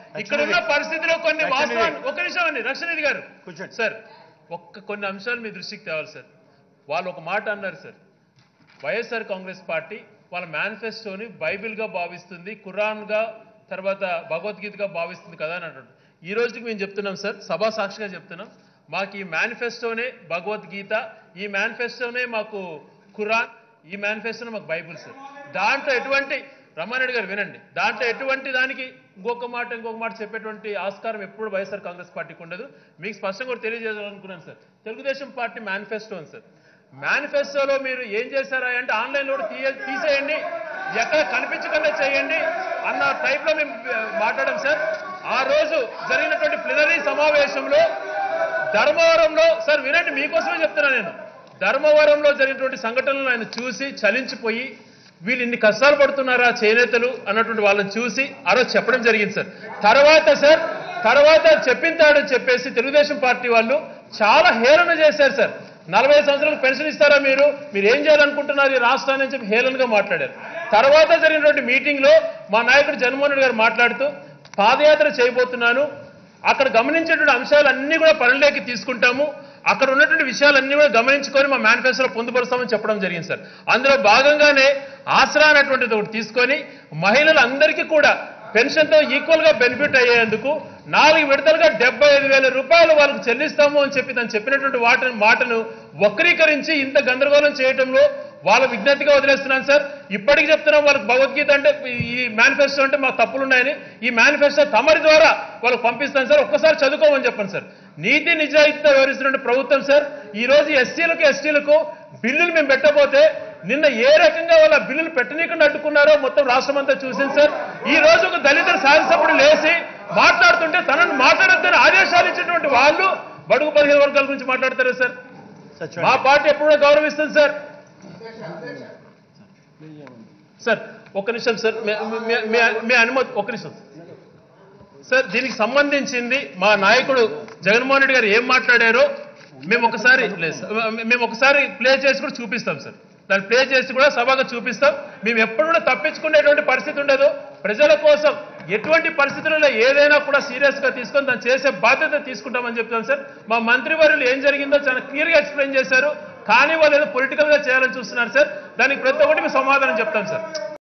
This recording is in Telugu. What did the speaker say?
ఇక్కడ ఉన్న పరిస్థితిలో కొన్ని లక్ష్మణ్ వాస్తవాలు ఒక నిమిషం అండి రక్షణిధి గారు కూర్చోండి. సార్ ఒక్క కొన్ని అంశాలు మీ దృష్టికి తేవాలి సార్ వాళ్ళు ఒక మాట అన్నారు సార్ వైఎస్ఆర్ కాంగ్రెస్ పార్టీ వాళ్ళ మేనిఫెస్టోని బైబిల్గా భావిస్తుంది ఖురాన్గా తర్వాత భగవద్గీతగా భావిస్తుంది కదా అని అంటాడు ఈ రోజుకి మేము చెప్తున్నాం సార్ సభా సాక్షిగా చెప్తున్నాం మాకు ఈ మేనిఫెస్టోనే భగవద్గీత ఈ మేనిఫెస్టోనే మాకు ఖురాన్ ఈ మేనిఫెస్టోనే మాకు బైబిల్ సార్ దాంట్లో ఎటువంటి రమారెడ్డి గారు వినండి దాంట్లో ఎటువంటి దానికి ఇంకొక మాట ఇంకొక మాట చెప్పేటువంటి ఆస్కారం ఎప్పుడు వైఎస్ఆర్ కాంగ్రెస్ పార్టీకి ఉండదు మీకు స్పష్టంగా కూడా తెలియజేయాలనుకున్నాను సార్ తెలుగుదేశం పార్టీ మేనిఫెస్టో ఉంది సార్ మేనిఫెస్టోలో మీరు ఏం చేశారా అంటే ఆన్లైన్లో కూడా తీయ తీసేయండి ఎక్కడ కనిపించకుండా చేయండి అన్న టైప్లో మేము ఆ, మాట్లాడాం సార్ ఆ రోజు జరిగినటువంటి ప్లినరీ సమావేశంలో ధర్మవరంలో సార్ వినండి మీకోసమే చెప్తున్నా నేను ధర్మవరంలో జరిగినటువంటి సంఘటనలను ఆయన చూసి చలించిపోయి వీళ్ళు ఇన్ని కష్టాలు పడుతున్నారా చేనేతలు అన్నటువంటి వాళ్ళని చూసి ఆ రోజు చెప్పడం జరిగింది సార్ తర్వాత సార్ తర్వాత చెప్పింతాడని చెప్పేసి తెలుగుదేశం పార్టీ వాళ్ళు చాలా హేళన చేశారు సార్ నలభై సంవత్సరాలకు పెన్షన్ ఇస్తారా మీరు మీరు ఏం చేయాలనుకుంటున్నారు ఈ రాష్ట్రాన్ని అని చెప్పి హేళనగా మాట్లాడారు తర్వాత జరిగినటువంటి మీటింగ్ లో మా నాయకుడు జగన్మోహన్ రెడ్డి గారు మాట్లాడుతూ పాదయాత్ర చేయబోతున్నాను అక్కడ గమనించేటువంటి అంశాలన్నీ కూడా పరిలోకి తీసుకుంటాము అక్కడ ఉన్నటువంటి విషయాలన్నీ కూడా గమనించుకొని మా మేనిఫెస్టోలో పొందుపరుస్తామని చెప్పడం జరిగింది సార్ అందులో భాగంగానే ఆసరా అనేటువంటిది ఒకటి తీసుకొని మహిళలందరికీ కూడా పెన్షన్తో ఈక్వల్ గా బెనిఫిట్ అయ్యేందుకు నాలుగు విడతలుగా డెబ్బై ఐదు వేల రూపాయలు వాళ్ళకు చెల్లిస్తాము అని చెప్పి తను చెప్పినటువంటి వాట మాటను వక్రీకరించి ఇంత గందరగోళం చేయటంలో వాళ్ళ విజ్ఞప్తిగా వదిలేస్తున్నాను సార్ ఇప్పటికి చెప్తున్నాం వాళ్ళకి భగవద్గీత అంటే ఈ మేనిఫెస్టో అంటే మాకు తప్పులు ఉన్నాయని ఈ మేనిఫెస్టో తమరి ద్వారా వాళ్ళకి పంపిస్తాను సార్ ఒక్కసారి చదువుకోమని చెప్పండి సార్ నీతి నిజాయితీతో వ్యవహరిస్తున్న ప్రభుత్వం సార్ ఈ రోజు ఎస్సీలకు ఎస్టీలకు బిల్లులు మేము పెట్టబోతే నిన్న ఏ రకంగా వాళ్ళ బిల్లులు పెట్టనీయకుండా అడ్డుకున్నారో మొత్తం రాష్ట్రం అంతా చూసింది సార్ ఈ రోజు ఒక దళిత శాసనసభ్యుడు లేచి మాట్లాడుతుంటే తనను మాట్లాడొద్దని ఆదేశాలు ఇచ్చినటువంటి వాళ్ళు బడుగు పదిహేను వర్గాల గురించి మాట్లాడతారా సార్ సచివాలయం. మా పార్టీ ఎప్పుడు కూడా గౌరవిస్తుంది సార్ సార్ ఒక్క నిమిషం సార్ మీ- మీ- మీ- మీ అనుమతి ఒక్క నిమిషం సార్ దీనికి సంబంధించింది మా నాయకుడు జగన్మోహన్ రెడ్డి గారు ఏం మాట్లాడారో మేము ఒకసారి లేదు సార్ మేము ఒకసారి ప్లే చేసి కూడా చూపిస్తాం సార్ దాన్ని ప్లే చేసి కూడా సభగా చూపిస్తాం మేము ఎప్పుడు కూడా తప్పించుకునేటువంటి పరిస్థితి ఉండదు ప్రజల కోసం ఎటువంటి పరిస్థితులలో ఏదైనా కూడా సీరియస్ గా తీసుకొని దాన్ని చేసే బాధ్యత తీసుకుంటామని చెప్తాం సార్ మా మంత్రివర్యులు ఏం జరిగిందో చాలా క్లియర్ గా ఎక్స్ప్లెయిన్ చేశారు కానీ వాళ్ళు ఏదో పొలిటికల్ గా చేయాలని చూస్తున్నారు సార్ దానికి ప్రతి ఒక్కటి మేము సమాధానం చెప్తాం సార్